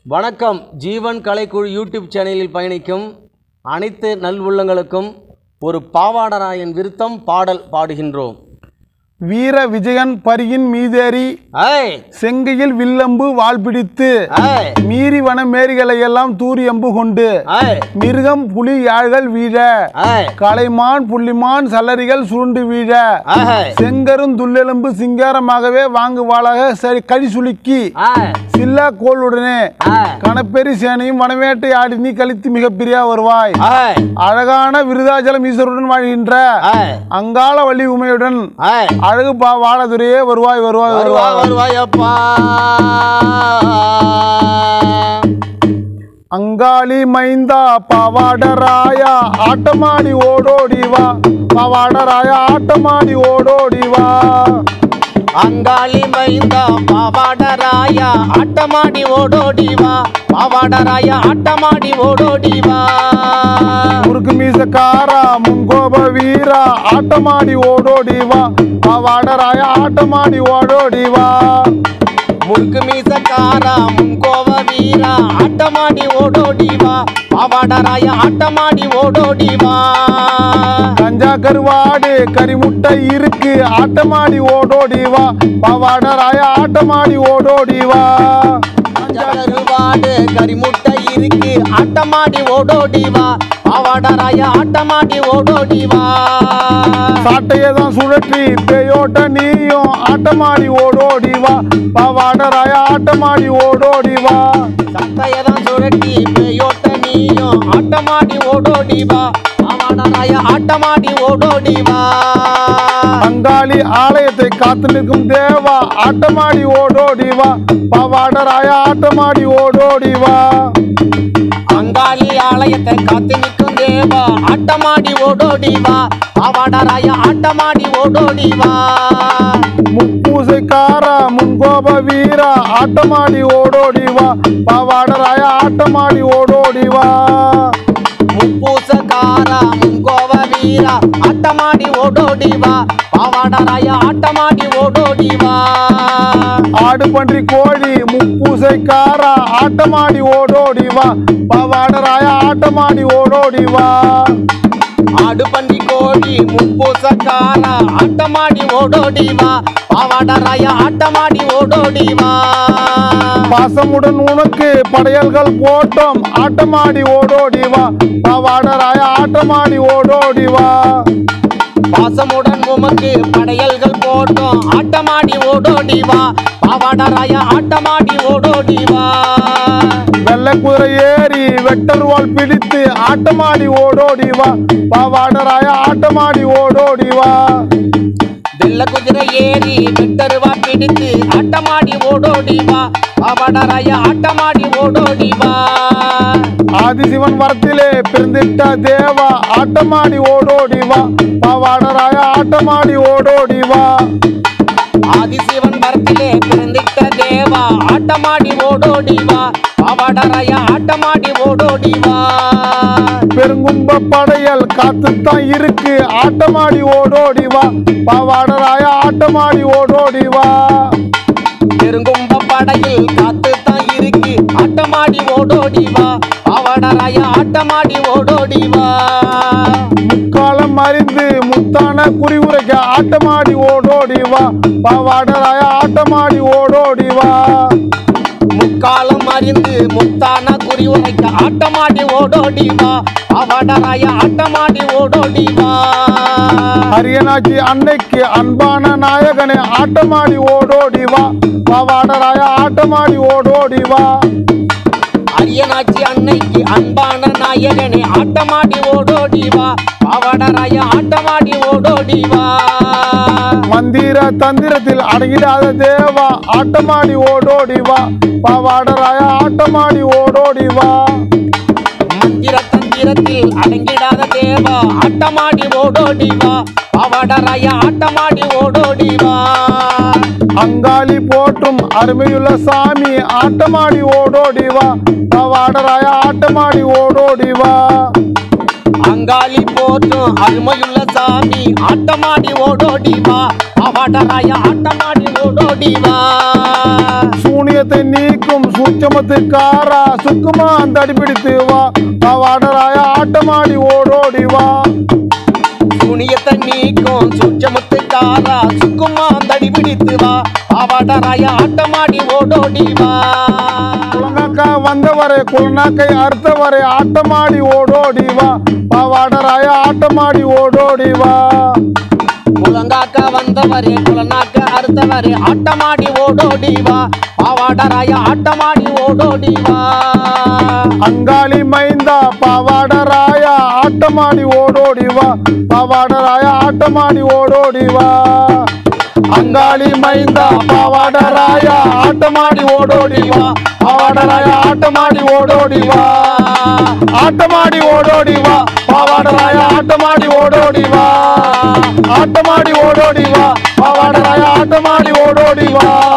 வணக்கம் ஜீவன் கலைக்குழு யூடியூப் சேனலில் பயணிக்கும் அனைத்து நல்வுள்ளங்களுக்கும் ஒரு பாவாடராயன் விருத்தம் பாடல் பாடுகின்றோம் வீர விஜயன் பரியின் மீதேறி ஐய் செங்கையில் வில்லம்பு வாள் பிடித்து ஐய் மீறி வன மேரிகளை எல்லாம் தூரியம்பு கொண்டு ஐய் மிருகம் புலி யாழ்கள் வீழ ஐய் கலைமான் புள்ளிமான் சல்லரிகள் சுருண்டு வீழ ஐய் செங்கரும் துள்ளெலும்பு சிங்காரமாகவே வாங்குவாளாக சரி கழி சுலுக்கி ஐய் சில்லா கோளுடனே ஐய் கணப்பெரி சேனையும் வனவேட்டை ஆடி நீ கழித்து மிகப்பிரியா வருவாய் ஐய் அழகான விருதாச்சலம் ஈஸ்வருடன் வாழ்கின்ற ஐய் அங்காள வள்ளி உமையுடன் ஐய் அழகு பா வாழதுரையே வருவாய் வருவாய் வருவா வருவாய் வருவாயப்பா அங்காளி மைந்தா பவாடராயா ஆட்டமாடி ஓடோடி வா பவாடராயா ஆட்டமாடி ஓடோடி வா அங்காளி மைந்தா பாவாடராயா ஆட்டமாடி ஓடோடி வா பாவாடராயா ஆட்டமாடி ஓடோடி வா முறுக்கு மீசக்காரா முன்கோப வீரா ஆட்டமாடி ஓடோடி வா பவாடராயா ஆட்டமாடி ஓடோடி வா முறுக்கு மீசக்காரா முன்கோவ வீரா ஆட்டமாடி ஓடோடி வா பாவாடராயா ஆட்டமாடி ஓடோடி வா கஞ்சா கருவாடு கரிமுட்டை இருக்கு ஆட்டமாடி ஓடோடி வா பவாடராயா ஆட்டமாடி ஓடோடி வா கருவாடு கரிமுட்டை இருக்கு ஆட்டமாடி ஓடோடி வா பாவாடராயா ஆட்டமாடி ஓடோடி வா சாட்டையை தான் சுழற்றி பேயோட்ட நீயும் ஆட்டமாடி ஓடோடி வா பவாடராயா ஆட்டமாடி ஓடோடி வா சட்டையதான் சுழட்டி பேயோட்ட நீயும் ஆட்டமாடி ஓடோடி வா பாவாடராயா ஆட்டமாடி ஓடோடி வா அங்காளி ஆலயத்தை காத்து நிற்கும் தேவா ஆட்டமாடி ஓடோடி வா பவாடராயா ஆட்டமாடி ஓடோடி வா அங்காளி ஆலயத்தை காத்து நிற்கும் தேவா ஆட்டமாடி ஓடோடி வா பாவாடராயா ஆட்டமாடி ஓடோடி வா முப்பூசைக்காரா முன்கோப வீரா ஆட்டமாடி ஓடோடி வா பவாடராயா ஆட்டமாடி ஓடோடி வா முப்பூசக்காரா முன்கோவ வீரா ஆட்டமாடி ஓடோடி வா பாவாடராயா ஆட்டமாடி ஓடோடி வா ஆடு பன்றி கோழி முப்பூசைக்காரா ஆட்டமாடி ஓடோடி வா பவாடராயா ஆட்டமாடி ஓடோடி வா ஆடு பன்றி கோழி முப்பூசக்காரா ஆட்டமாடி ஓடோடி வா பாவாடராயா ஆட்டமாடி ஓடோடி வா பாசமுடன் உனக்கு படையல்கள் போட்டோம் ஆட்டமாடி ஓடோடி வா பவாடராயா ஆட்டமாடி ஓடோடி வா பாசமுடன் உமக்கு படையல்கள் போட்டோம் ஆட்டமாடி ஓடோடி வா பாவாடராயா ஆட்டமாடி ஓடோடி வா வெள்ளை குதிரை ஏறி வெட்டருவாள் பிடித்து ஆட்டமாடி ஓடோடி வா பவாடராயா ஆட்டமாடி ஓடோடி வா வெள்ள குதிரை ஏறி வெட்டருவா பிடித்து ஆட்டமாடி ஓடோடி வா பாவாடராயா ஆட்டமாடி ஓடோடி வா ஆதிசிவன் வரத்திலே பிறந்திட்ட தேவா ஆட்டமாடி ஓடோடி வா பவாடராயா ஆட்டமாடி ஓடோடி வா ஆதிசிவன் வரத்திலே பிறந்திட்ட தேவா ஆட்டமாடி ஓடோடி வா பாவாடராயா ஆட்டமாடி ஓடோடி வா பெருங்கும்ப படையல் காத்துத்தான் இருக்கு ஆட்டமாடி ஓடோடி வா பவாடராயா ஆட்டமாடி ஓடோடி வா பெருங்கும்ப படையில் காத்து தான் இருக்கு ஆட்டமாடி ஓடோடி வா பாவாடராயா ஆட்டமாடி ஓடோடி வா முக்காலம் அறிந்து முத்தான குறிவுரைக்க ஆட்டமாடி ஓடோடி வா பவாடராயா ஆட்டமாடி ஓடோடி வா முக்காலம் அறிந்து முத்தான குறி உரைக்க ஆட்டமாடி ஓடோடி வா பாவாடராயா ஆட்டமாடி ஓடோடி வா அரியனாச்சி அன்னைக்கு அன்பான நாயகனே ஆட்டமாடி ஓடோடி வா பவாடராயா ஆட்டமாடி ஓடோடி வா அரியனாச்சி அன்னைக்கு அன்பான நாயகனே ஆட்டமாடி ஓடோடி வா பாவாடராயா ஆட்டமாடி ஓடோடி வா மந்திர தந்திரத்தில் அடங்கிடாத தேவா ஆட்டமாடி ஓடோடி வா பவாடராயா ஆட்டமாடி ஓடோடி வா மந்திர தந்திரத்தில் அடங்கிடாத தேவா ஆட்டமாடி ஓடோடி வா பாவாடராயா ஆட்டமாடி ஓடோடி வா அங்காளி போற்றும் அருமையுள்ள சாமி ஆட்டமாடி ஓடோடி வா பவாடராயா ஆட்டமாடி ஓடோடி வா அங்காளி போற்றும் அருமையுள்ள சாமி ஆட்டமாடி ஓடோடி வா பாவாடராயா ஆட்டமாடி ஓடோடி வா சூனி சூனியத்தை நீக்கும் சூட்சமத்துக்காரா சுக்குமா அந்த அடிபிடித்து வா பாவாடராய ஆட்டமாடி ஓடோடி வா சூனியத்தை நீக்கும் சுச்சமுத்துக்காரா சுக்குமா தடி பிடித்து வா பாவாடராய ஆட்டமாடி ஓடோடி வா குளங்காக்கா வந்தவரை குளநாக்கை அறுத்தவரை ஆட்டமாடி ஓடோடி வா பாவாடராய ஆட்டமாடி ஓடோடி வா குளங்காக்க வந்தவரே குளநாக்க அறுத்தவரே ஆட்டமாடி ஓடோடி வா பாவாடராய ஆட்டமாடி ஓடோடி வா அங்காளி மைந்தா பாவாடராய ஆட்டமாடி ஓடோடி வா பாவாடராய ஆட்டமாடி ஓடோடி வா அங்காளி மைந்தா பாவாடராய ஆட்டமாடி ஓடோடி வா பாவாடராய ஆட்டமாடி ஓடோடி வா ஆட்டமாடி ஓடோடி வா பாவாடராய ஆட்டமாடி ஓடோடி வா ஆட்டமாடி ஓடோடி வா பாவாடராய ஆட்டமாடி ஓடோடி வா